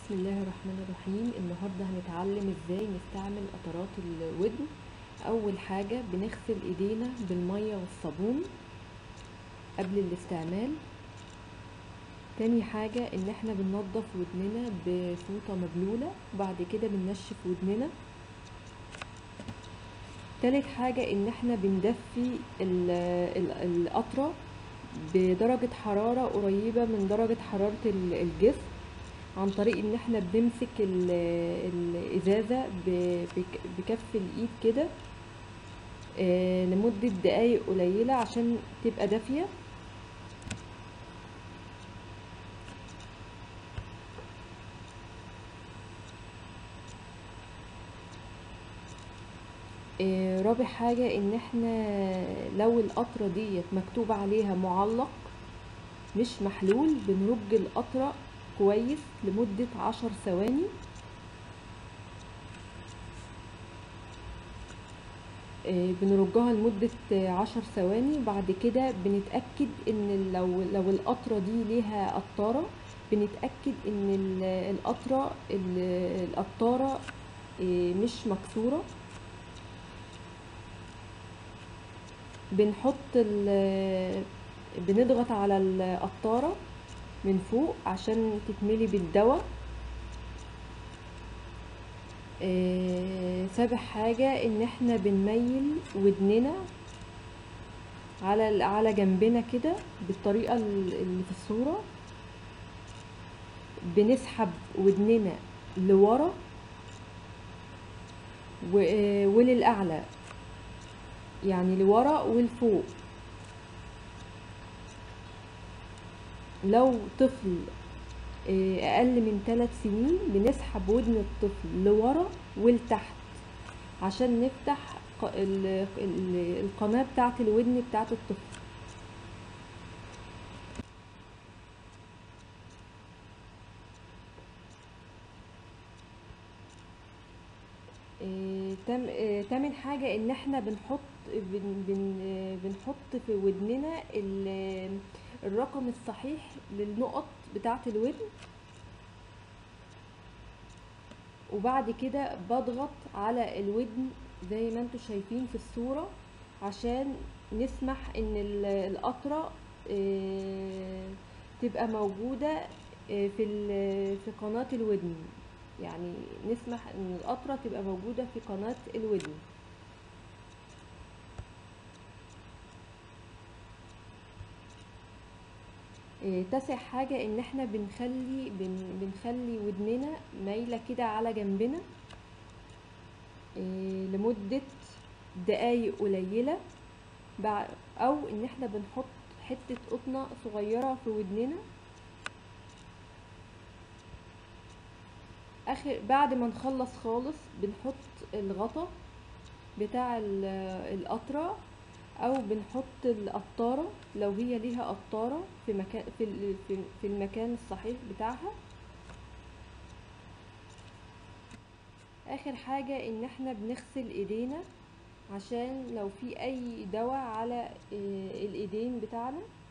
بسم الله الرحمن الرحيم النهاردة هنتعلم ازاي نستعمل قطرات الودن اول حاجة بنغسل ايدينا بالمية والصابون قبل الاستعمال تاني حاجة ان احنا بننضف ودننا بفوطة مبلولة وبعد كده بننشف ودننا تالت حاجة ان احنا بندفي ال- ال- القطرة بدرجة حرارة قريبة من درجة حرارة ال- الجسم عن طريق ان احنا بنمسك ال- الازازة ب- بك- بكف الايد كده آه، لمدة دقايق قليلة عشان تبقى دافية آه، رابع حاجة ان احنا لو القطرة ديت مكتوب عليها معلق مش محلول بنرج القطرة كويس لمدة عشر ثواني آه، بنرجها لمدة عشر ثواني بعد كده بنتأكد ان لو لو القطرة دي ليها قطارة بنتأكد ان ال- القطرة ال- القطارة آه، مش مكسورة بنحط ال بنضغط على القطارة من فوق عشان تتملي بالدواء آه، سابع حاجة ان احنا بنميل ودننا على ال- على جنبنا كده بالطريقة ال- اللي في الصورة بنسحب ودننا لورا و- آه، وللأعلى يعني لورا ولفوق لو طفل آه، اقل من ثلاث سنين بنسحب ودن الطفل لورا ولتحت عشان نفتح ق- ال- ال- القناة بتاعة الودن بتاعة الطفل آه، تم آه، تامن حاجة ان احنا بنحط بن بن آه، بنحط في ودننا ال- الرقم الصحيح للنقط بتاعة الودن وبعد كده بضغط على الودن زي ما انتوا شايفين في الصورة عشان نسمح ان ال- القطرة آه، تبقى موجودة آه، في ال- في قناة الودن يعني نسمح ان القطرة تبقى موجودة في قناة الودن إيه، تاسع حاجة ان احنا بنخلي بن بنخلي ودننا مايلة كده على جنبنا إيه، لمدة دقايق قليلة بع- او ان احنا بنحط حتة قطنة صغيرة في ودننا اخر بعد ما نخلص خالص بنحط الغطا بتاع ال- القطرة او بنحط القطارة لو هي ليها قطارة في مكان في ال- في في المكان الصحيح بتاعها اخر حاجة ان احنا بنغسل ايدينا عشان لو في اي دواء على آه، الايدين بتاعنا